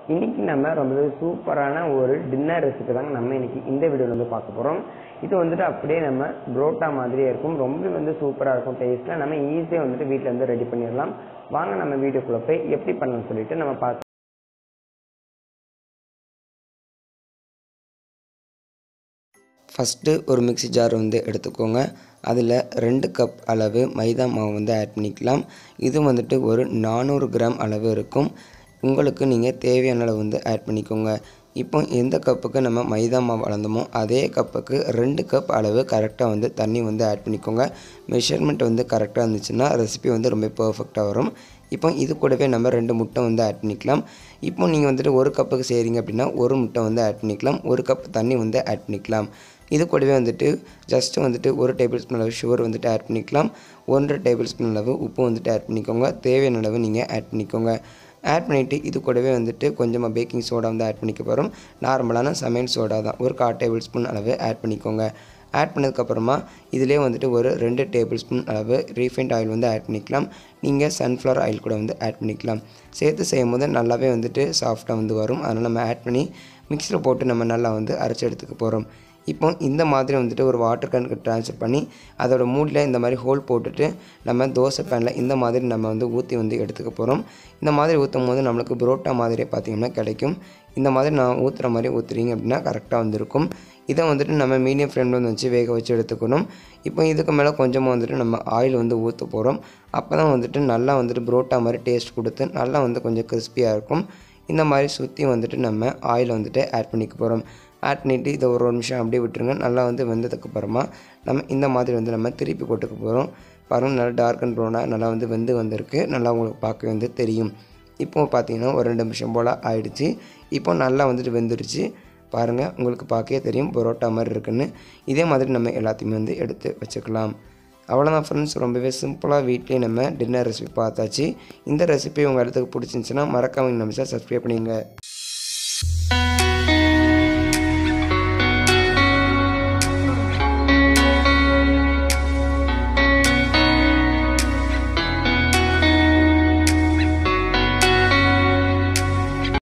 இன்னைக்கு நம்ம ரொம்பவே சூப்பரான ஒரு டின்னர் ரெசிபி தாங்க நம்ம இன்னைக்கு இந்த வீடியோவில் வந்து பார்க்க போகிறோம் இது வந்துட்டு அப்படியே நம்ம புரோட்டா மாதிரியே இருக்கும் ரொம்ப வந்து சூப்பராக இருக்கும் டேஸ்ட்டில் நம்ம ஈஸியாக வந்துட்டு வீட்டில் வந்து ரெடி பண்ணிடலாம் வாங்க நம்ம வீடியோக்குள்ளே போய் எப்படி பண்ணலாம்னு சொல்லிட்டு நம்ம பார்க்க ஃபஸ்ட்டு ஒரு மிக்ஸி ஜார் வந்து எடுத்துக்கோங்க அதில் ரெண்டு கப் அளவு மைதா மாவு வந்து ஆட் பண்ணிக்கலாம் இது வந்துட்டு ஒரு நானூறு கிராம் அளவு இருக்கும் உங்களுக்கு நீங்கள் தேவையான அளவு வந்து ஆட் பண்ணிக்கோங்க இப்போ எந்த கப்புக்கு நம்ம மைதா மாவு அளந்தோமோ அதே கப்புக்கு ரெண்டு கப் அளவு கரெக்டாக வந்து தண்ணி வந்து ஆட் பண்ணிக்கோங்க மெஷர்மெண்ட் வந்து கரெக்டாக இருந்துச்சுன்னா ரெசிபி வந்து ரொம்ப பர்ஃபெக்டாக வரும் இப்போ இது கூடவே நம்ம ரெண்டு முட்டை வந்து ஆட் பண்ணிக்கலாம் இப்போ நீங்கள் வந்துட்டு ஒரு கப்புக்கு செய்கிறீங்க அப்படின்னா ஒரு முட்டை வந்து ஆட் பண்ணிக்கலாம் ஒரு கப் தண்ணி வந்து ஆட் பண்ணிக்கலாம் இது கூடவே வந்துட்டு ஜஸ்ட் வந்துட்டு ஒரு டேபிள் ஸ்பூன் அளவு சுகர் வந்துட்டு ஆட் பண்ணிக்கலாம் ஒன்றரை டேபிள் ஸ்பூன் அளவு உப்பு வந்துட்டு ஆட் பண்ணிக்கோங்க தேவையான அளவு நீங்கள் ஆட் பண்ணிக்கோங்க ஆட் பண்ணிவிட்டு இது கூடவே வந்துட்டு கொஞ்சமாக பேக்கிங் சோடா வந்து ஆட் பண்ணிக்க போகிறோம் நார்மலான சமையல் சோடா தான் ஒரு கால் டேபிள் ஸ்பூன் அளவு ஆட் பண்ணிக்கோங்க ஆட் பண்ணதுக்கப்புறமா இதிலே வந்துட்டு ஒரு ரெண்டு டேபிள் ஸ்பூன் அளவு ரீஃபைண்ட் ஆயில் வந்து ஆட் பண்ணிக்கலாம் நீங்கள் சன்ஃப்ளவர் ஆயில் கூட வந்து ஆட் பண்ணிக்கலாம் சேர்த்து செய்யும் போது நல்லாவே வந்துட்டு சாஃப்டாக வந்து வரும் அதனால் நம்ம ஆட் பண்ணி மிக்ஸியில் போட்டு நம்ம நல்லா வந்து அரைச்சி எடுத்துக்க போகிறோம் இப்போ இந்த மாதிரி வந்துட்டு ஒரு வாட்டர் கேனுக்கு ட்ரான்ஸ்ஃபர் பண்ணி அதோட மூடில் இந்த மாதிரி ஹோல் போட்டுட்டு நம்ம தோசை பேனில் இந்த மாதிரி நம்ம வந்து ஊற்றி வந்து எடுத்துக்க போகிறோம் இந்த மாதிரி ஊற்றும் போது நம்மளுக்கு புரோட்டா மாதிரியே பார்த்திங்கன்னா கிடைக்கும் இந்த மாதிரி நான் ஊற்றுற மாதிரி ஊற்றுறீங்க அப்படின்னா கரெக்டாக வந்துருக்கும் இதை வந்துட்டு நம்ம மீடியம் ஃப்ளேமில் வந்து வச்சு வேக வச்சு எடுத்துக்கணும் இப்போ இதுக்கு மேலே கொஞ்சமாக வந்துட்டு நம்ம ஆயில் வந்து ஊற்ற போகிறோம் அப்போ தான் வந்துட்டு நல்லா வந்துட்டு புரோட்டா மாதிரி டேஸ்ட் கொடுத்து நல்லா வந்து கொஞ்சம் கிறிஸ்பியாக இருக்கும் இந்த மாதிரி சுற்றி வந்துட்டு நம்ம ஆயில் வந்துட்டு ஆட் பண்ணிக்க போகிறோம் ஆட் பண்ணிவிட்டு இதை ஒரு ஒரு நிமிஷம் அப்படியே விட்டுருங்க நல்லா வந்து வெந்ததுக்கு அப்புறமா நம்ம இந்த மாதிரி வந்து நம்ம திருப்பி போட்டுக்க போகிறோம் பாருங்கள் நல்லா டார்க் அண்ட் ப்ரௌனாக நல்லா வந்து வெந்து வந்திருக்கு நல்லா உங்களுக்கு பார்க்க வந்து தெரியும் இப்போ பார்த்தீங்கன்னா ஒரு ரெண்டு நிமிஷம் போல் ஆயிடுச்சு இப்போ நல்லா வந்துட்டு வெந்துருச்சு பாருங்கள் உங்களுக்கு பார்க்கவே தெரியும் பரோட்டா மாதிரி இருக்குன்னு இதே மாதிரி நம்ம எல்லாத்தையுமே வந்து எடுத்து வச்சுக்கலாம் அவ்வளோதான் ஃப்ரெண்ட்ஸ் ரொம்பவே சிம்பிளாக வீட்லேயே நம்ம டின்னர் ரெசிபி பார்த்தாச்சு இந்த ரெசிபி உங்கள் இடத்துக்கு பிடிச்சிருந்துச்சுன்னா மறக்காம நம்ம சப்ஸ்கிரைப் பண்ணிங்க